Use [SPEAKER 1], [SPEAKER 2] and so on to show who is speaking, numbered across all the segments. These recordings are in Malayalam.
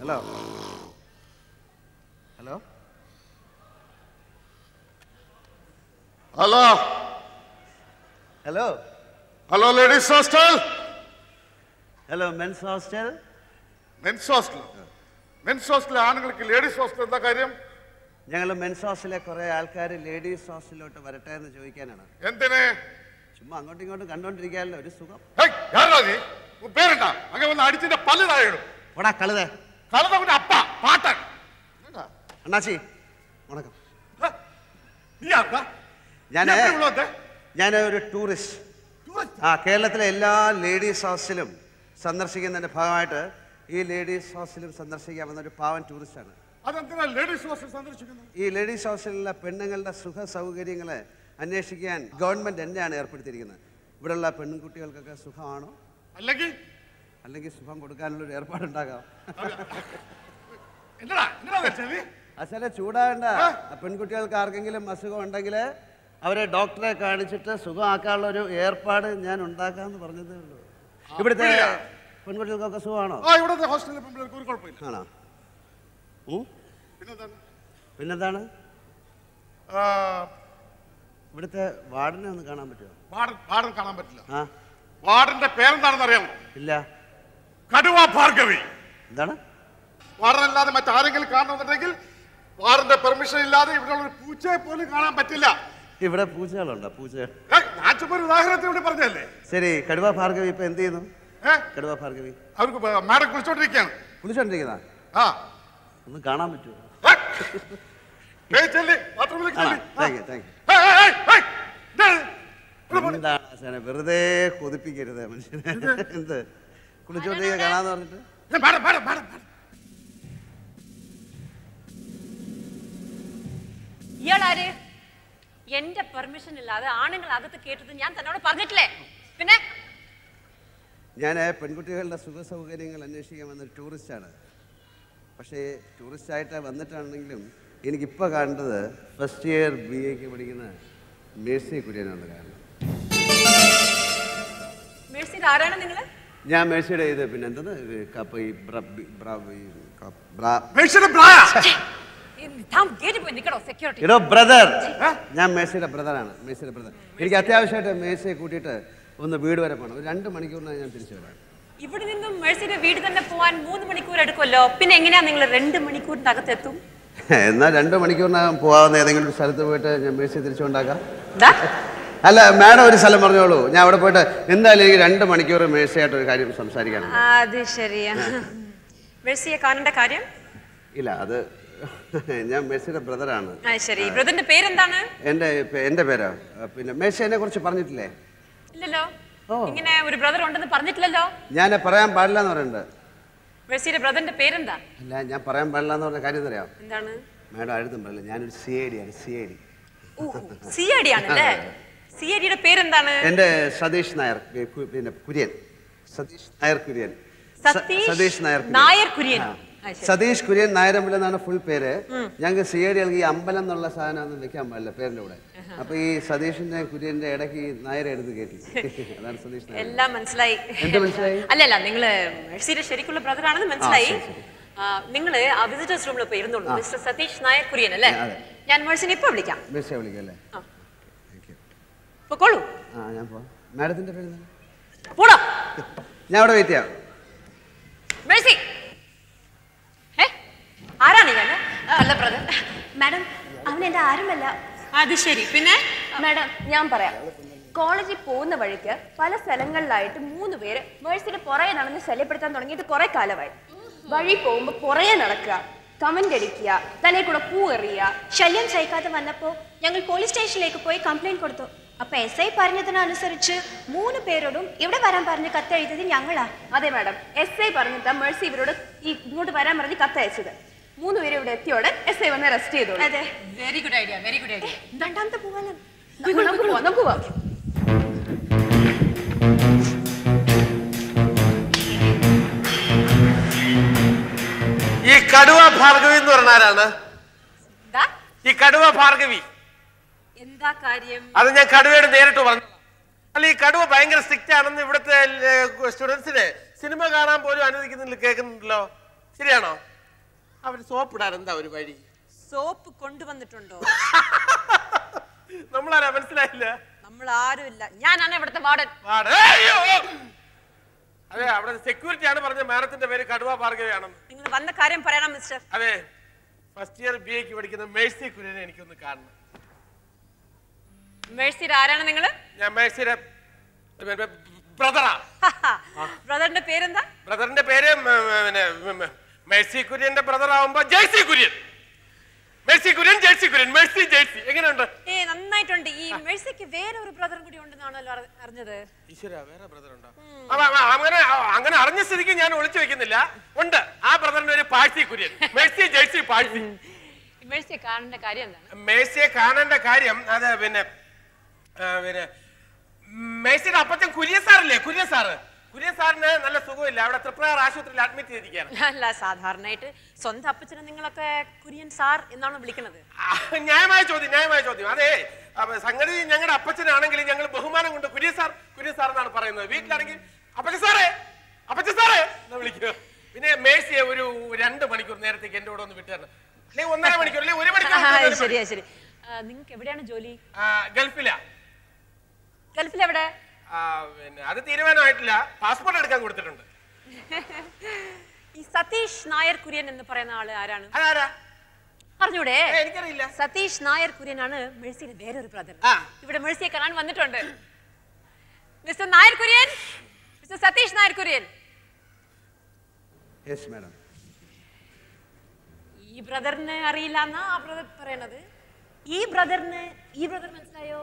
[SPEAKER 1] Hello hello
[SPEAKER 2] hello
[SPEAKER 1] hello
[SPEAKER 2] hello ladies hostel
[SPEAKER 1] hello men's hostel
[SPEAKER 2] men's hostel men's hostel ആണുങ്ങൾക്ക് ലേഡീസ് ഹോസ്റ്റൽ എന്താ കാര്യം
[SPEAKER 1] ഞങ്ങൾ മെൻസ് ഹോസ്റ്റലിലെ കുറേ ആൾക്കാർ ലേഡീസ് ഹോസ്റ്റലിലോട്ട് വരട്ടെ എന്ന് ചോദിക്കാനാണ്
[SPEAKER 2] എന്തിന്
[SPEAKER 1] ചുമ്മാ അങ്ങോട്ടും ഇങ്ങോട്ടും കണ്ടോണ്ടിരിക്കാനല്ലോ ഒരു സുഖം
[SPEAKER 2] ഹേയ്, ആരാ നീ ഉൻ പേരെന്താ അങ്ങനെ വന്ന് അടിച്ചിന്റെ പല്ല് താഴെയിടും
[SPEAKER 1] ഓടാ കழுതേ
[SPEAKER 2] കലതവന്റെ അപ്പ പാട്ടൻ என்னடா?
[SPEAKER 1] അണ്ണാച്ചി വണക്കം
[SPEAKER 2] ഹ? നീ ആർക്കാ?
[SPEAKER 1] ഞാൻ
[SPEAKER 2] നീ എവിടെ ഉള്ളത്?
[SPEAKER 1] ഞാൻ ഒരു ടൂറിസ്റ്റ് ആ കേരളത്തിലെ എല്ലാ ലേഡീസ് ഹോസ്റ്റലും സന്ദർശിക്കുന്നതിന്റെ ഭാഗമായിട്ട് ഈ ലേഡീസ് ഹോസ്റ്റലും സന്ദർശിക്കാൻ വന്ന ഒരു പാവൻ ടൂറിസ്റ്റാണ്
[SPEAKER 2] അതെന്തിനാ ലേഡീസ് ഹോസ്റ്റൽ സന്ദർശിക്കുന്നത്
[SPEAKER 1] ഈ ലേഡീസ് ഹോസ്റ്റലിലെ പെണ്ണുങ്ങളുടെ സുഖ സൗകര്യങ്ങളെ അന്വേഷിക്കാൻ ഗവൺമെന്റ് എന്നെയാണ് ഏർപ്പെടുത്തിയിരിക്കുന്നത് ഇവിടെയുള്ള പെൺകുട്ടികൾക്കൊക്കെ സുഖമാണോ
[SPEAKER 2] അല്ലെങ്കിൽ
[SPEAKER 1] അല്ലെങ്കിൽ സുഖം കൊടുക്കാനുള്ള ഒരു ഏർപ്പാടുണ്ടാകാം
[SPEAKER 2] എന്നടാ എന്നടാ വെച്ചത്
[SPEAKER 1] അച്ഛനെ ചൂടാകണ്ട ആ പെൺകുട്ടികൾക്ക് ആർക്കെങ്കിലും അസുഖം ഉണ്ടെങ്കിൽ അവരെ ഡോക്ടറെ കാണിച്ചിട്ട് സുഖമാക്കാനുള്ള ഒരു ഏർപ്പാട് ഞാൻ ഉണ്ടാക്കാന്ന് പറഞ്ഞതേ ഉള്ളൂ ഇവിടുത്തെ
[SPEAKER 2] அப்படியா?
[SPEAKER 1] പെൺകുട്ടികൾക്കൊക്കെ സുഖമാണോ
[SPEAKER 2] ആ ഇവിടുത്തെ ഹോസ്റ്റലിൽ പിള്ളേർക്ക് ഒരു കുഴപ്പമില്ല
[SPEAKER 1] ആണോ ഉം?
[SPEAKER 2] പിന്നെന്താണ്
[SPEAKER 1] പിന്നെന്താണ്
[SPEAKER 2] ആ,
[SPEAKER 1] ഇവിടുത്തെ വാർഡിനെ ഒന്ന് കാണാൻ പറ്റുമോ
[SPEAKER 2] വാർഡൻ വാർഡൻ കാണാൻ പറ്റില്ല
[SPEAKER 1] ആ
[SPEAKER 2] വാർഡന്റെ പേരെന്താണെന്ന് അറിയാമോ
[SPEAKER 1] ഇല്ല
[SPEAKER 2] കടുവ ഭാർഗവി
[SPEAKER 1] എന്താണ്
[SPEAKER 2] വാർഡൻ അല്ലാതെ മറ്റാരെങ്കിലും കാണണമെന്നുണ്ടെങ്കിൽ വാർഡന്റെ പെർമിഷൻ ഇല്ലാതെ ഇവിടെ ഒരു പൂച്ചയെ പോലും കാണാൻ പറ്റില്ല
[SPEAKER 1] ഇവിടെ പൂച്ചകളുണ്ടോ പൂച്ച
[SPEAKER 2] ഏയ്, ഞാൻ ചുമ്മാ ഒരു ഉദാഹരണത്തിന് വേണ്ടി പറഞ്ഞല്ലേ
[SPEAKER 1] ശരി കടുവ ഭാർഗവി ഇപ്പൊ എന്ത് ചെയ്യുന്നു
[SPEAKER 2] ഏ
[SPEAKER 1] കടുവ ഭാർഗവി
[SPEAKER 2] അവർക്ക് പ- മാഡം കുളിച്ചോണ്ടിരിക്കുകയാണ്
[SPEAKER 1] കുളിച്ചോണ്ടിരിക്കുന്ന
[SPEAKER 2] ആ
[SPEAKER 1] ഒന്ന് കാണാൻ പറ്റുമോ
[SPEAKER 2] ഏ, ഏയ് ചെല്ല്, ബാത്റൂമിലേക്ക്
[SPEAKER 1] ആണോ
[SPEAKER 2] ചെല്ല്. ആ.
[SPEAKER 1] താങ്ക് യു താങ്ക് യു
[SPEAKER 2] ഏയ്, ഏയ്, ഏയ്, ഏയ്, ഇതാണ്. ഇവിടെ പോണ്.
[SPEAKER 1] എന്താണ് ആശാനെ വെറുതെ കൊതിപ്പിക്കരുത് മനുഷ്യനെ എന്ത് കുളിച്ചോണ്ടിരിക്കുക കാണാന്ന് പറഞ്ഞിട്ട്
[SPEAKER 2] ഏയ്, മാഡം, മാഡം, മാഡം, മാഡം.
[SPEAKER 3] ഇയാളാര് എന്റെ പെർമിഷൻ ഇല്ലാതെ ആണുങ്ങൾ അകത്ത് കേട്ടത് ഞാൻ തന്നോട് പറഞ്ഞിട്ടില്ലേ പിന്നെ
[SPEAKER 1] ഞാൻ പെൺകുട്ടികളുടെ സുഖ സൗകര്യങ്ങൾ അന്വേഷിക്കാൻ വന്നൊരു ടൂറിസ്റ്റാണ് പക്ഷേ ടൂറിസ്റ്റായിട്ട് വന്നിട്ടാണെങ്കിലും എനിക്കിപ്പോൾ കാണേണ്ടത് ഫസ്റ്റ് ഇയർ ബി എക്ക് പഠിക്കുന്ന മേഴ്സി കുര്യനാണ് കാരണം
[SPEAKER 3] മേഴ്സിയിൽ ആരാണ് നിങ്ങള്
[SPEAKER 1] ഞാൻ മേഴ്സിയുടെ ഇത് പിന്നെ എന്തത് കപ്പ് ഈ ബ്ര- ബി- ബ്ര- ഈ കപ്പ് ബ്ര-
[SPEAKER 2] മേഴ്സിയുടെ പ്രായ.
[SPEAKER 3] ഈ താൻ ഗേറ്റ് പോയി നിൽക്കണോ സെക്യൂരിറ്റി
[SPEAKER 1] എടോ ബ്രദർ ഞാൻ മേഴ്സിയുടെ ബ്രദറാണ് മേഴ്സിയുടെ ബ്രദർ എനിക്ക് അത്യാവശ്യമായിട്ട് മേഴ്സിയെ കൂട്ടിയിട്ട് ഒന്ന് വീട് വരെ പോകണം ഒരു രണ്ട് മണിക്കൂറിനകം ഞാൻ തിരിച്ചു വരാം
[SPEAKER 3] ഇവിടെ നിന്നും മേഴ്സിയുടെ വീട് തന്നെ പോവാൻ മൂന്ന് മണിക്കൂർ എടുക്കുമല്ലോ പിന്നെ എങ്ങനെയാ നിങ്ങൾ രണ്ട് മണിക്കൂറിന്റെ അകത്തെത്തും
[SPEAKER 1] എന്നാൽ രണ്ട് മണിക്കൂറിനകം പോകാവുന്ന ഏതെങ്കിലും ഒരു സ്ഥലത്ത് പോയിട്ട് ഞാൻ മേഴ്സിയെ തിരിച്ചു കൊണ്ടാക്കാം
[SPEAKER 3] ദാ,
[SPEAKER 1] അല്ല മാഡം ഒരു സ്ഥലം പറഞ്ഞോളൂ ഞാൻ അവിടെ പോയിട്ട് എന്തായാലും എനിക്ക് രണ്ട് മണിക്കൂർ മേഴ്സിയായിട്ട് ഒരു കാര്യം സംസാരിക്കാനുണ്ട്
[SPEAKER 3] അത് ശരിയാ മേഴ്സിയെ കാണേണ്ട കാര്യം
[SPEAKER 1] ഇല്ല അത് ഞാൻ മേഴ്സിയുടെ ബ്രദറാണ്
[SPEAKER 3] ആ ശരി ബ്രദറിന്റെ പേരെന്താണ്
[SPEAKER 1] എൻ്റെ പേ- എൻ്റെ പേരോ പിന്നെ മേഴ്സി എന്നെ കുറിച്ച് പറഞ്ഞിട്ടില്ലേ
[SPEAKER 3] ഇല്ലല്ലോ ഇങ്ങനെ ഒരു ബ്രദർ ഉണ്ടെന്ന് പറഞ്ഞിട്ടില്ലല്ലോ
[SPEAKER 1] ഞാൻ പറയാൻ പാടില്ല എന്ന് പറയുന്നുണ്ട്
[SPEAKER 3] മേഴ്സിയുടെ ബ്രദറിന്റെ പേരെന്താ
[SPEAKER 1] അല്ല ഞാൻ പറയാൻ പാടില്ല എന്ന് പറഞ്ഞ കാര്യം അറിയാം
[SPEAKER 3] എന്താണ്
[SPEAKER 1] മാഡം അഴുതും പറയില്ല ഞാനൊരു സി ഐ ഡി ആണ് C I D
[SPEAKER 3] C I D ആണല്ലേ സി ഐ ഡിയുടെ പേരെന്താണ്
[SPEAKER 1] എൻ്റെ സതീഷ് നായർ ഏ, കു- പിന്നെ കുര്യൻ സതീഷ് നായർ കുര്യൻ സ-
[SPEAKER 3] സതീഷ്
[SPEAKER 1] സതീഷ് നായർ കുര്യൻ.
[SPEAKER 3] നായർ കുര്യൻ
[SPEAKER 1] ആ.
[SPEAKER 3] ആ, ശരി.
[SPEAKER 1] സതീഷ് കുര്യൻ നായരമ്പലം എന്നാണ് ഫുൾ പേര് ഞങ്ങൾക്ക് സി ഐ ഡി ഈ അമ്പലം എന്നുള്ള സാധനം ഒന്നും വെക്കാൻ പാടില്ല പേരിന്റെ കൂടെ അപ്പൊ ഈ സതീഷിന്റെ കുര്യന്റെ ഇടയ്ക്ക് ഈ നായരെ എടുത്ത് കയറ്റി അതാണ് സതീഷ് നായർ
[SPEAKER 3] എല്ലാം മനസ്സിലായി
[SPEAKER 1] എന്ത് മനസ്സിലായി?
[SPEAKER 3] അല്ലല്ല നിങ്ങള് മേഴ്സിയുടെ ശരിക്കുള്ള ബ്രദർ ആണെന്ന് മനസ്സിലായി
[SPEAKER 1] ശരി, ശരി.
[SPEAKER 3] നിങ്ങൾ ആ വിസിറ്റേഴ്സ് റൂമിൽ പോയി ഇരുന്നുള്ളൂ മിസ്റ്റർ സതീഷ് നായർ കുര്യൻ അല്ലേ
[SPEAKER 1] അതെ.
[SPEAKER 3] ഞാൻ മേഴ്സിനെ ഇപ്പൊ വിളിക്കാം
[SPEAKER 1] ബസ്സിനെ വിളിക്കല്ലേ
[SPEAKER 3] ആ. പൊക്കോളൂ
[SPEAKER 1] ആ ഞാൻ പോവാം മാഡത്തിന്റെ പേര് എന്താണ്?
[SPEAKER 3] പോടോ
[SPEAKER 1] ഞാൻ അവിടെ വെയിറ്റ് ചെയ്യാം
[SPEAKER 3] മേഴ്സി ഏ ആരാണ് ഇയാള്
[SPEAKER 4] അല്ല ബ്രദർ മാഡം അവൻ എൻ്റെ ആരുമല്ല
[SPEAKER 3] അത് ശരി പിന്നെ
[SPEAKER 4] മാഡം ഞാൻ പറയാം കോളേജിൽ പോകുന്ന വഴിക്ക് പല സ്ഥലങ്ങളിലായിട്ട് മൂന്ന് പേര് മേഴ്സിയുടെ പുറകെ നടന്ന് ശല്യപ്പെടുത്താൻ തുടങ്ങിയിട്ട് കുറെ കാലമായി വഴി പോകുമ്പോൾ പുറകെ നടക്കുക കമന്റ് അടിക്കുക തലയിൽ കൂടെ പൂ എറിയുക
[SPEAKER 5] ശല്യം സഹിക്കാതെ വന്നപ്പോ ഞങ്ങൾ പോലീസ് സ്റ്റേഷനിലേക്ക് പോയി കംപ്ലൈന്റ് കൊടുത്തു അപ്പൊ എസ് ഐ പറഞ്ഞതിനനുസരിച്ച് മൂന്ന് പേരോടും ഇവിടെ വരാൻ പറഞ്ഞ് കത്തെഴുതിയത് ഞങ്ങളാ
[SPEAKER 4] അതെ മാഡം എസ് ഐ പറഞ്ഞിട്ടാ മേഴ്സി ഇവരോട് ഈ ഇങ്ങോട്ട് വരാൻ പറഞ്ഞ് കത്തയച്ചത് മൂന്ന് പേര് ഇവിടെ എത്തിയോടെ എസ് ഐ വന്ന് അറസ്റ്റ് ചെയ്തോളൂ
[SPEAKER 5] അതെ
[SPEAKER 3] very good idea very good idea
[SPEAKER 5] രണ്ടാമത്തെ പോവാനും
[SPEAKER 4] നമുക്ക് പോവാം നമുക്ക് പോവാം
[SPEAKER 6] ഈ കടുവ ഭാർഗവി എന്ന് പറഞ്ഞ ആരാണ്
[SPEAKER 3] എന്താ
[SPEAKER 6] ഈ കടുവ ഭാർഗവി
[SPEAKER 3] എന്താ കാര്യം
[SPEAKER 6] അത് ഞാൻ കടുവയോട് നേരിട്ട് പറഞ്ഞു അല്ല ഈ കടുവ ഭയങ്കര സ്ട്രിക്റ്റ് ആണെന്ന് ഇവിടുത്തെ സ്റ്റുഡൻസിനെ സിനിമ കാണാൻ പോലും അനുവദിക്കുന്നില്ല കേൾക്കുന്നുണ്ടല്ലോ ശരിയാണോ അവന് സോപ്പിടാൻ എന്താ ഒരു വഴി
[SPEAKER 3] സോപ്പ് കൊണ്ടുവന്നിട്ടുണ്ടോ
[SPEAKER 6] നമ്മളാരാ മനസ്സിലായില്ല
[SPEAKER 3] നമ്മൾ ആരുമില്ല ഞാനാണ് ഇവിടുത്തെ വാർഡൻ
[SPEAKER 6] വാട- അയ്യോ! അതെ അവിടെ സെക്യൂരിറ്റി ആണ് പറഞ്ഞ മാഡത്തിന്റെ പേര് കടുവ ഭാർഗവയാണെന്ന്
[SPEAKER 3] നിങ്ങൾ വന്ന കാര്യം പറയണം മിസ്റ്റർ
[SPEAKER 6] അതെ ഫസ്റ്റ് ഇയർ ബി എക്ക് പഠിക്കുന്ന മേഴ്സി കുര്യനെ എനിക്കൊന്ന് കാണണം
[SPEAKER 3] മേഴ്സിയുടെ ആരാണ് നിങ്ങൾ
[SPEAKER 6] ഞാൻ മേഴ്സിയുടെ ബ്രദറാ
[SPEAKER 3] ബ്രദറിന്റെ പേരെന്താ
[SPEAKER 6] ബ്രദറിന്റെ പേര് മ- മ- പിന്നെ മ- മ- മേഴ്സി കുര്യന്റെ ബ്രദർ ആവുമ്പോ ജേഴ്സി കുര്യൻ മേഴ്സി കുര്യൻ ജേഴ്സി കുര്യൻ മേഴ്സി ജേഴ്സി എങ്ങനെയുണ്ട്
[SPEAKER 3] ഏ നന്നായിട്ടുണ്ട് ഈ മേഴ്സിക്ക് വേറെ ഒരു ബ്രദർ കൂടി ഉണ്ടെന്നാണല്ലോ അറി- അറിഞ്ഞത്
[SPEAKER 6] ഈശ്വര വേറെ ബ്രദർ ഉണ്ടോ അപ്പൊ അപ്പൊ അങ്ങനെ അങ്ങനെ അറിഞ്ഞ സ്ഥിതിക്ക് ഞാൻ ഒളിച്ചു വെക്കുന്നില്ല ഉണ്ട് ആ ബ്രദറിന്റെ ഒരു പാഴ്സി കുര്യൻ മേഴ്സി ജേഴ്സി പാഴ്സി
[SPEAKER 3] ഈ മേഴ്സിയെ കാണേണ്ട കാര്യം എന്താണ്
[SPEAKER 6] മേഴ്സിയെ കാണേണ്ട കാര്യം അത് പിന്നെ ആ, പിന്നെ മേഴ്സിയുടെ അപ്പച്ചൻ കുര്യൻ സാറില്ലേ കുര്യൻ സാറ് കുര്യൻ സാറിന് നല്ല സുഖമില്ല അവിടെ തൃപ്രയാർ ആശുപത്രിയിൽ അഡ്മിറ്റ് ചെയ്തിരിക്കുകയാണ്
[SPEAKER 3] അല്ല സാധാരണയായിട്ട് സ്വന്തം അപ്പച്ചനെ നിങ്ങളൊക്കെ കുര്യൻ സാർ എന്നാണ് വിളിക്കുന്നത്
[SPEAKER 6] ആ, ന്യായമായ ചോദ്യം ന്യായമായ ചോദ്യം അതെ അപ്പൊ സംഗതി ഞങ്ങളുടെ അപ്പച്ചനാണെങ്കിൽ ഞങ്ങൾ ബഹുമാനം കൊണ്ട് കുര്യൻ സാർ കുര്യൻ സാർ എന്നാണ് പറയുന്നത് വീട്ടിലാണെങ്കിൽ അപ്പച്ചൻ സാറേ അപ്പച്ചൻ സാറേ എന്ന് വിളിക്കുക പിന്നെ മേഴ്സിയെ ഒരു രണ്ട് മണിക്കൂർ നേരത്തേക്ക് എന്റെ കൂടെ ഒന്ന് വിട്ടുതരണം അല്ലെങ്കിൽ ഒന്നര മണിക്കൂർ അല്ലെങ്കിൽ ഒരു മണിക്കൂർ
[SPEAKER 3] ആ,
[SPEAKER 6] വിട്ടുതരണം.
[SPEAKER 3] ശരിയാ ശരി നിങ്ങൾക്ക് എവിടെയാണ് ജോലി
[SPEAKER 6] ആ, ഗൾഫിലാ
[SPEAKER 3] ഗൾഫിൽ എവിടെ
[SPEAKER 6] ആ, പിന്നെ അത് തീരുമാനമായിട്ടില്ല പാസ്പോർട്ട് എടുക്കാൻ കൊടുത്തിട്ടുണ്ട്
[SPEAKER 3] ഈ സതീഷ് നായർ കുര്യൻ എന്ന് പറയുന്ന ആള് ആരാണ്
[SPEAKER 6] അതാരാ
[SPEAKER 3] അറിഞ്ഞൂടെ
[SPEAKER 6] ഏ, എനിക്കറിയില്ല
[SPEAKER 3] സതീഷ് നായർ കുര്യനാണ് മേഴ്സിയുടെ വേറൊരു ബ്രദർ
[SPEAKER 6] ആ.
[SPEAKER 3] ഇവിടെ മേഴ്സിയെ കാണാൻ വന്നിട്ടുണ്ട് mister Nair Kurian mister Satish Nair Kurian
[SPEAKER 1] yes madam
[SPEAKER 3] ഈ ബ്രദറിന് അറിയില്ല എന്നാ ആ ബ്രദർ പറയണത് ഈ ബ്രദറിന് ഈ ബ്രദർ മനസ്സിലായോ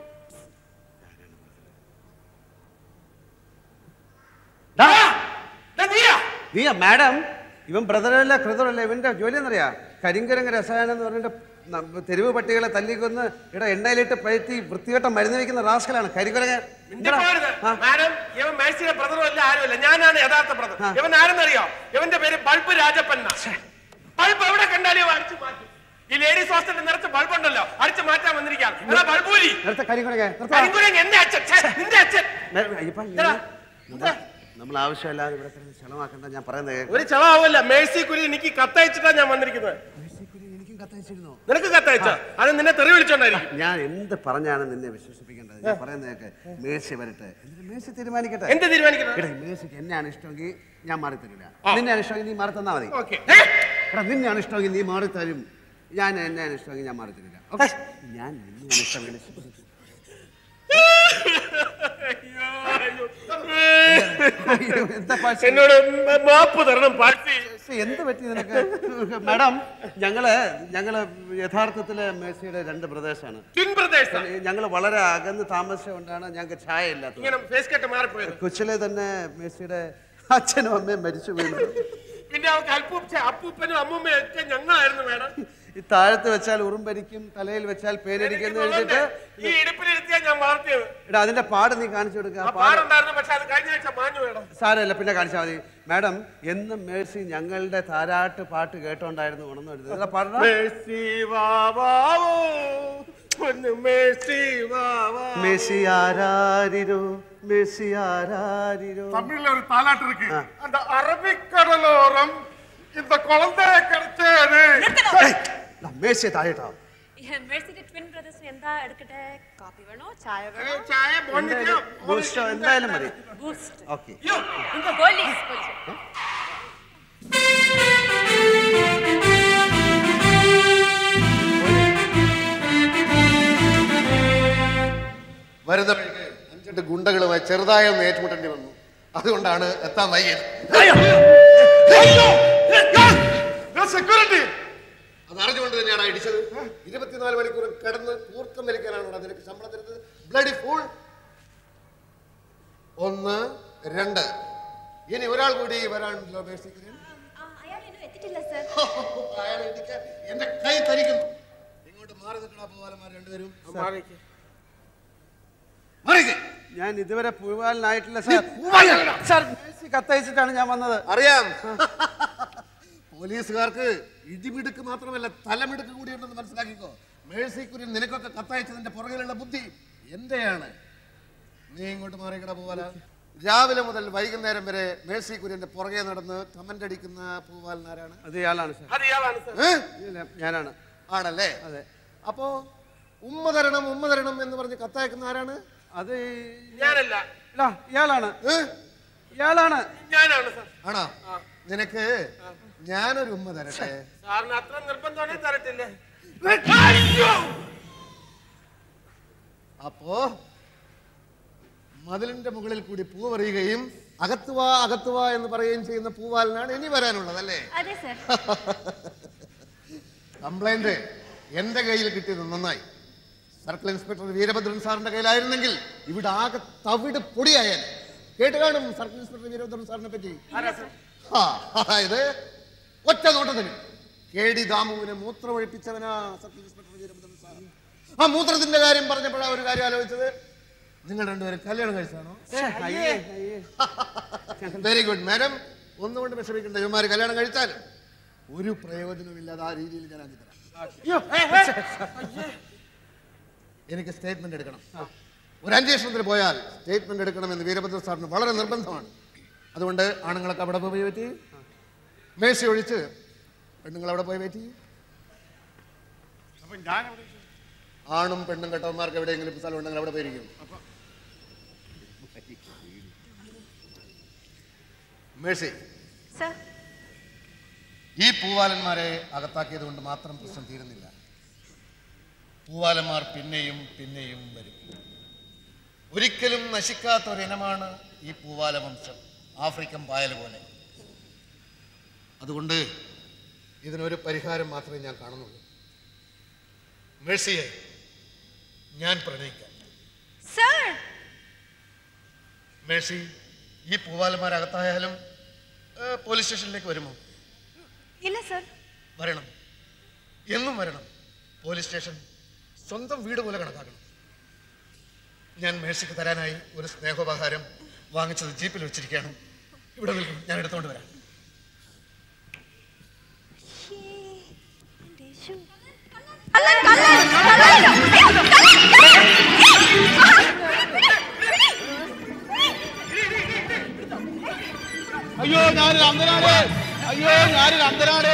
[SPEAKER 6] ദാ, ദാ നീയാ?
[SPEAKER 1] നീയ മാഡം ഇവൻ ബ്രദറല്ല ക്രദറല്ല ഇവന്റെ ജോലി എന്നറിയാ കരിങ്കരങ്ങ രസായനം എന്ന് പറഞ്ഞിട്ട് ന- തെരുവ് പട്ടികളെ തല്ലിക്കൊന്ന് ഇവിടെ എണ്ണയിലിട്ട് പയറ്റി വൃത്തികെട്ട മരുന്ന് വയ്ക്കുന്ന റാസ്കലാണ് കരികുരങ്ങ
[SPEAKER 6] മിണ്ടിപ്പോകരുത്. മാഡം ഇവൻ മേഴ്സിയുടെ ബ്രദറും അല്ല ആരുമല്ല ഞാനാണ് യഥാർത്ഥ ബ്രദർ ഇവൻ ആരെന്നറിയോ ഇവന്റെ പേര് ബൾബ് രാജപ്പൻ ബൾബ് എവിടെ കണ്ടാലും ഇവൻ അടിച്ചു മാറ്റും ഈ ലേഡീസ് ഹോസ്റ്റലിൽ നിറച്ച് ബൾബ് ഉണ്ടല്ലോ അടിച്ചു മാറ്റാൻ വന്നിരിക്കാം എടാ ബൾബൂരി
[SPEAKER 1] നേരത്തെ കരികുരങ്ങ
[SPEAKER 6] കരിങ്കുരങ്ങ് എന്റെ അച്ഛൻ ഛെ, നിന്റെ അച്ഛൻ എടാ,
[SPEAKER 1] നമ്മൾ ആവശ്യമില്ലാതെ ഇവിടെ കിടന്ന് ചെലവാക്കണ്ട ഞാൻ പറയുന്നത് കേൾക്ക്.
[SPEAKER 6] ഒരു ചളാവല്ല മേഴ്സി കുരി എനിക്ക് കത്തയച്ചിട്ടാ ഞാൻ വന്നിരിക്കുന്നത്
[SPEAKER 1] എനിക്കും കത്തയച്ചിരുന്നു
[SPEAKER 6] നിനക്ക് കത്തയച്ച അത് നിന്നെ തെറി വിളിച്ചോണ്ടായിരിക്കും
[SPEAKER 1] ഞാൻ എന്ത് പറഞ്ഞാണ് നിന്നെ വിശ്വസിപ്പിക്കേണ്ടത് ഞാൻ പറയുന്നതൊക്കെ മേഴ്സി വരട്ടെ എന്നിട്ട് മേഴ്സി തീരുമാനിക്കട്ടെ
[SPEAKER 6] എന്ത് തീരുമാനിക്കുന്നത്
[SPEAKER 1] എടാ മേഴ്സിക്ക് എന്നെയാണ് ഇഷ്ടമെങ്കിൽ ഞാൻ മാറി തരില്ല നിന്നെയാണ് ഇഷ്ടമെങ്കിൽ നീ മാറി തന്നാ മതി
[SPEAKER 6] ഓക്കെ
[SPEAKER 1] എടാ നിന്നെയാണ് ഇഷ്ടമെങ്കിൽ നീ മാറി തരും ഞാൻ എന്നെയാണ് ഇഷ്ടമെങ്കിൽ ഞാൻ മാറി തരില്ല ഓക്കെ ഞാൻ നിന്നെയാണ് ഇഷ്ടമെങ്കിൽ അയ്യോ, എന്താ പാഴ്സി?
[SPEAKER 6] എന്നോട് മാപ്പ് തരണം പാഴ്സി
[SPEAKER 1] ശ്ശെ, എന്ത് പറ്റി നിനക്ക് മാഡം ഞങ്ങള് ഞങ്ങള് യഥാർത്ഥത്തില് മേഴ്സിയുടെ രണ്ട് ബ്രദേഴ്സാണ്
[SPEAKER 6] ട്വിൻ ബ്രദേഴ്സ്
[SPEAKER 1] ഞങ്ങൾ വളരെ അകന്ന് താമസിച്ചുകൊണ്ടാണ് ഞങ്ങൾക്ക് ചായ ഇല്ലാത്തത്
[SPEAKER 6] ഇങ്ങനെ ഫേസ് കട്ട് മാറിപ്പോയത്
[SPEAKER 1] കൊച്ചിലെ തന്നെ മേഴ്സിയുടെ അച്ഛനും അമ്മയും മരിച്ചു വീണു
[SPEAKER 6] പിന്നെ അവർക്ക് അൽപ്പൂപ്പ അപ്പൂപ്പനും അമ്മൂമ്മയും ഒക്കെ ഞങ്ങളായിരുന്നു വേണം
[SPEAKER 1] ഈ താഴത്ത് വെച്ചാൽ ഉറുമ്പരിക്കും തലയിൽ വെച്ചാൽ പേനരിക്കും എന്ന് എഴുതിയിട്ട്
[SPEAKER 6] ഈ ഇടുപ്പിലിരുത്തിയാ ഞാൻ വളർത്തിയത്
[SPEAKER 1] എടാ അതിന്റെ പാട് നീ കാണിച്ചു കൊടുക്കുക
[SPEAKER 6] ആ
[SPEAKER 1] ആ പാട്
[SPEAKER 6] പാടുണ്ടായിരുന്നു പക്ഷെ അത് കഴിഞ്ഞ ആഴ്ച മാഞ്ഞു വേണം
[SPEAKER 1] സാരമില്ല പിന്നെ കാണിച്ചാൽ മതി മാഡം എന്നും മേഴ്സി ഞങ്ങളുടെ താരാട്ട് പാട്ട് കേട്ടോണ്ടായിരുന്നു ഉണർന്നു വരുന്നത് ഇതാ പാടണം
[SPEAKER 6] മേഴ്സി വാവാവോ പൊന്നു മേഴ്സി വാവാ
[SPEAKER 1] മെസ്സി ആരാരിരോ മെസ്സി ആരാരിരോ
[SPEAKER 2] தமிழ்ல ஒரு தாலாட்டு இருக்கு அந்த அரபிக்கடலோரம் இந்த குழந்தைய கிடைச்சது
[SPEAKER 1] മേഴ്സിയെ താഴെട്ടാ
[SPEAKER 3] മേഴ്സിയുടെ ട്വിൻ ബ്രദേഴ്സിന് എന്താ എടുക്കട്ടെ കാപ്പി വേണോ ചായ വേണോ
[SPEAKER 6] ചായ ബോണ്ടിക്കോ
[SPEAKER 1] ബൂസ്റ്റോ എന്തായാലും മതി
[SPEAKER 3] ബൂസ്റ്റ്
[SPEAKER 1] ഓക്കെ
[SPEAKER 3] പോലീസ് പോലീസ്
[SPEAKER 7] വരുന്ന വഴിക്ക് അഞ്ചെട്ട് ഗുണ്ടകളുമായി ചെറുതായി ഒന്ന് ഏറ്റുമുട്ടേണ്ടി വന്നു അതുകൊണ്ടാണ് എത്താൻ വൈകിയത്
[SPEAKER 2] செக்யூரிட்டி
[SPEAKER 7] അത് അറിഞ്ഞുകൊണ്ട് തന്നെയാണ് ഇടിച്ചത് ഇരുപത്തിനാല് മണിക്കൂർ കിടന്ന് കൂർക്കം വലിക്കാനാണ് നിനക്ക് ശമ്പളം തരുന്നത് ബ്ലഡി ഫൂൾ ഒന്ന് രണ്ട് ഇനി ഒരാൾ കൂടി വരാനുണ്ടല്ലോ ബേസിക്കലി
[SPEAKER 5] അയാൾ ഇന്നും എത്തിയിട്ടില്ല സർ
[SPEAKER 7] അയാളെ ഇടിക്കാൻ എന്റെ കൈ തരിക്കുന്നു ഇങ്ങോട്ട് മാറി നിൽക്കണ പോകാലന്മാർ രണ്ടുപേരും മാറിക്ക്.
[SPEAKER 1] ഞാൻ ഇതുവരെ പൂവാലിനായിട്ടില്ല സാർ സാർ മേഴ്സി കത്തയച്ചിട്ടാണ് ഞാൻ വന്നത്
[SPEAKER 7] അറിയാം പോലീസുകാർക്ക് ഇടിമിടുക്ക് മാത്രമല്ല തലമിടുക്ക് കൂടിയുണ്ടെന്ന് മനസ്സിലാക്കിക്കോ മേഴ്സി കുര്യൻ നിനക്കൊക്കെ കത്തയച്ചതിന്റെ പുറകിലുള്ള ബുദ്ധി എന്റെയാണ് നീ ഇങ്ങോട്ട് മാറിക്കട പോവാല രാവിലെ മുതൽ വൈകുന്നേരം വരെ മേഴ്സി കുര്യന്റെ പുറകെ നടന്ന് കമന്റ് അടിക്കുന്ന പൂവാലനാരാണ്
[SPEAKER 1] അത് ഇയാളാണ് സാർ
[SPEAKER 6] അത് ഇയാളാണ് സാർ
[SPEAKER 7] ഏ?
[SPEAKER 1] ഇല്ല, ഞാനാണ്
[SPEAKER 7] ആണല്ലേ
[SPEAKER 1] അതെ
[SPEAKER 7] അപ്പോ ഉമ്മ തരണം ഉമ്മ തരണം എന്ന് പറഞ്ഞ് കത്തയക്കുന്ന ആരാണ്
[SPEAKER 1] അത്
[SPEAKER 6] ഞാനല്ല
[SPEAKER 1] ഇല്ല, ഇയാളാണ്
[SPEAKER 7] ഏ?
[SPEAKER 1] ഇയാളാണ്
[SPEAKER 6] ഞാനാണ് സാർ
[SPEAKER 7] ആണോ നിനക്ക് ഞാനൊരു ഉമ്മ തരട്ടെ
[SPEAKER 6] സാറിന് അത്ര നിർബന്ധമാണെങ്കിൽ തരട്ടില്ലേ
[SPEAKER 7] അപ്പോ മതിലിന്റെ മുകളിൽ കൂടി പൂ പറയുകയും അകത്തുവാ അകത്തുവാ എന്ന് പറയുകയും ചെയ്യുന്ന പൂവാലിനാണ് ഇനി വരാനുള്ളത് അല്ലേ
[SPEAKER 5] അതെ സർ
[SPEAKER 7] കംപ്ലൈന്റ് എന്റെ കയ്യിൽ കിട്ടിയത് നന്നായി സർക്കിൾ ഇൻസ്പെക്ടർ വീരഭദ്രൻ സാറിന്റെ കയ്യിലായിരുന്നെങ്കിൽ ഇവിടെ ആകെ തവിട് പൊടിയായാൽ കേട്ട് കാണും സർക്കിൾ ഇൻസ്പെക്ടർ വീരഭദ്രൻ സാറിനെ പറ്റി ആ, അതായത് ഒറ്റ നോട്ടത്തിന് കെ ഡി ദാമുവിനെ മൂത്രമൊഴിപ്പിച്ചവനാ സർക്കിൾ ഇൻസ്പെക്ടർ വീരഭദ്രൻ സാർ ആ മൂത്രത്തിന്റെ കാര്യം പറഞ്ഞപ്പോഴാ ഒരു കാര്യം ആലോചിച്ചത് നിങ്ങൾ രണ്ടുപേരും കല്യാണം കഴിച്ചാണോ
[SPEAKER 1] ഏ, അയ്യേ അയ്യേ
[SPEAKER 7] വെരി ഗുഡ് മാഡം ഒന്നുകൊണ്ട് വിഷമിക്കേണ്ട ഇവന്മാര് കല്യാണം കഴിച്ചാൽ ഒരു പ്രയോജനമില്ലാതെ ആ രീതിയിൽ ഞാൻ ആക്കി തരാം എനിക്ക് സ്റ്റേറ്റ്മെന്റ് എടുക്കണം ഒരു അന്വേഷണത്തിന് പോയാൽ സ്റ്റേറ്റ്മെന്റ് എടുക്കണമെന്ന് വീരഭദ്ര സാറിന് വളരെ നിർബന്ധമാണ് അതുകൊണ്ട് ആണുങ്ങളൊക്കെ അവിടെ പോയി വെയിറ്റ് ചെയ്യും മേശ ഒഴിച്ച് പെണ്ണുങ്ങൾ അവിടെ പോയി വെയിറ്റ് ചെയ്യും
[SPEAKER 2] അപ്പൊ ഞാൻ എവിടെ
[SPEAKER 7] ആണും പെണ്ണും കെട്ടവന്മാർക്ക് എവിടെയെങ്കിലും സ്ഥലം ഉണ്ടെങ്കിൽ അവിടെ പോയിരിക്കും മേഴ്സി
[SPEAKER 5] സർ
[SPEAKER 7] ഈ പൂവാലന്മാരെ അകത്താക്കിയത് കൊണ്ട് മാത്രം പ്രശ്നം തീരുന്നില്ല പൂവാലന്മാർ പിന്നെയും പിന്നെയും വരും ഒരിക്കലും നശിക്കാത്ത ഒരിനമാണ് ഈ പൂവാല വംശം ആഫ്രിക്കൻ പായൽ പോലെ അതുകൊണ്ട് ഇതിനൊരു പരിഹാരം മാത്രമേ ഞാൻ കാണുന്നുള്ളൂ മേഴ്സിയെ ഞാൻ പ്രണയിക്കാം
[SPEAKER 5] സർ
[SPEAKER 7] മേഴ്സി ഈ പൂവാലന്മാരകത്തായാലും ഏ, പോലീസ് സ്റ്റേഷനിലേക്ക് വരുമോ
[SPEAKER 5] ഇല്ല സർ
[SPEAKER 7] വരണം എന്നും വരണം പോലീസ് സ്റ്റേഷൻ സ്വന്തം വീട് പോലെ കണക്കാക്കണം ഞാൻ മേഴ്സിക്ക് തരാനായി ഒരു സ്നേഹോപഹാരം വാങ്ങിച്ചത് ജീപ്പിൽ വെച്ചിരിക്കുകയാണ് ഇവിടെ നിൽക്കും ഞാൻ എടുത്തുകൊണ്ട് വരാം
[SPEAKER 2] അയ്യോ ഞാനൊരു അന്ധനാണ് അയ്യോ ഞാനൊരു അന്ധനാണ്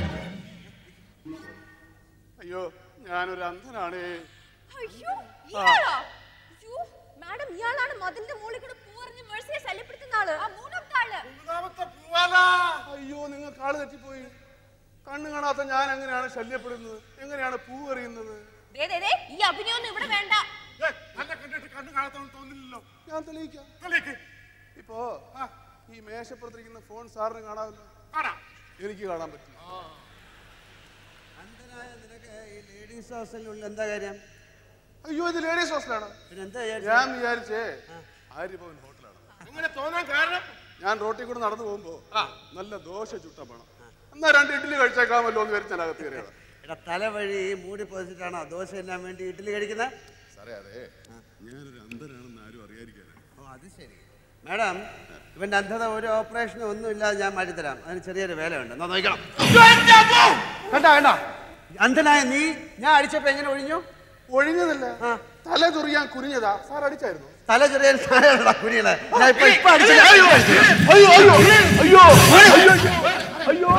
[SPEAKER 2] അയ്യോ ഞാനൊരു അന്ധനാണ്
[SPEAKER 4] അയ്യോ ഇയാളോ അയ്യോ മാഡം ഇയാളാണ് മതിലിന്റെ മുകളിൽ കൂടെ പൂവറിഞ്ഞ് മേഴ്സിയെ ശല്യപ്പെടുത്തുന്ന ആള് ആ മൂന്നാമത്തെ ആള്
[SPEAKER 2] മൂന്നാമത്തെ പൂവാല അയ്യോ നിങ്ങൾക്ക് ആള് തെറ്റിപ്പോയി കണ്ണു കാണാത്ത ഞാൻ എങ്ങനെയാണ് ശല്യപ്പെടുന്നത് എങ്ങനെയാണ് പൂ എറിയുന്നത്
[SPEAKER 4] ദേ ദേ ദേ ഈ അഭിനയൊന്നും ഇവിടെ വേണ്ട
[SPEAKER 2] എന്നെ കണ്ടിട്ട് കണ്ണു കാണാത്തോന്ന് തോന്നില്ലല്ലോ ഞാൻ തെളിയിക്കാം തെളിയിക്ക് ഇപ്പോ ആ, ഈ മേശപ്പുറത്തിരിക്കുന്ന ഫോൺ സാറിന് കാണാമല്ലോ കാണാം എനിക്ക് കാണാൻ പറ്റും
[SPEAKER 1] അന്ധനായ നിനക്ക് ഈ ലേഡീസ് ഹോസ്റ്റലിനുള്ളിൽ എന്താ കാര്യം
[SPEAKER 2] അയ്യോ ഇത് ലേഡീസ് ഹോസ്റ്റലാണ്
[SPEAKER 1] പിന്നെ എന്താ വിചാരിച്ചത്?
[SPEAKER 2] ഞാൻ വിചാരിച്ചേ ആര്യഭവൻ ഹോട്ടലാണ്
[SPEAKER 6] അങ്ങനെ തോന്നാൻ കാരണം
[SPEAKER 2] ഞാൻ റോട്ടിൽ കൂടെ നടന്നു പോകുമ്പോ നല്ല ദോശ ചുട്ട പണം എന്നാ രണ്ട് ഇഡ്ഡലി കഴിച്ചേക്കാമല്ലോ എന്ന് വിചാരിച്ച് ഞാൻ അകത്ത് കയറിയത്
[SPEAKER 1] എടാ തല വഴി മൂടി പൊതിച്ചിട്ടാണോ ദോശ എന്നാൻ വേണ്ടി ഇഡ്ഡലി കഴിക്കുന്നത്
[SPEAKER 2] സാറേ അതെ ഞാനൊരു അന്ധനാണെന്ന് ആരും അറിയാതിരിക്കാനാണ്
[SPEAKER 1] ഓ അത് ശരി മാഡം ഇവന്റെ അന്ധത ഒരു ഓപ്പറേഷനും ഒന്നും ഇല്ലാതെ ഞാൻ മാറ്റിത്തരാം അതിന് ചെറിയൊരു വേലയുണ്ട് എന്നാ നോക്കണം വേണ്ട വേണ്ട അന്ധനായ നീ ഞാൻ അടിച്ചപ്പോ എങ്ങനെ ഒഴിഞ്ഞു
[SPEAKER 2] ഒഴിഞ്ഞതല്ല തല ചൊറിയാൻ കുനിഞ്ഞതാ സാർ അടിച്ചായിരുന്നു
[SPEAKER 1] തല ചെറിയ സാധനമാണോടാ കുനികളെ ഞാൻ ഇപ്പൊ ഇപ്പൊ അടിച്ചില്ല
[SPEAKER 2] അയ്യോ അയ്യോ അയ്യോ അയ്യോ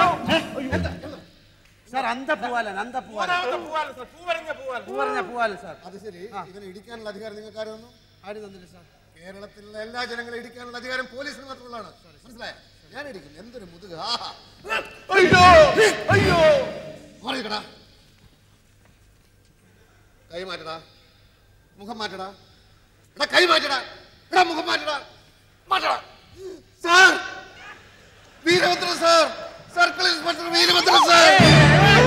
[SPEAKER 1] സാർ അന്ധ പൂവാലൻ അന്ധ പൂവാലൻ
[SPEAKER 6] മൂന്നാമത്തെ പൂവാല സാർ പൂ പറഞ്ഞ പൂവാല
[SPEAKER 1] പൂ പറഞ്ഞ പൂവാലൻ സാർ
[SPEAKER 7] അത് ശരി ഇവനെ ഇടിക്കാനുള്ള അധികാരം നിങ്ങൾക്ക് ആര് തന്നു
[SPEAKER 1] ആര് തന്നില്ല സാർ
[SPEAKER 7] കേരളത്തിലുള്ള എല്ലാ ജനങ്ങളെ ഇടിക്കാനുള്ള അധികാരം പോലീസിന് മാത്രമുള്ളതാണ് മനസ്സിലായോ ഞാൻ ഇടിക്കും എന്തൊരു മുതുക
[SPEAKER 2] അയ്യോ അയ്യോ
[SPEAKER 7] മാറിക്കടാ കൈ മാറ്റടാ മുഖം മാറ്റടാ എടാ കൈ മാറ്റടാ എടാ മുഖം മാറ്റടാ മാറ്റടാ sir Veerabhadra sir circle inspector Veerabhadra sir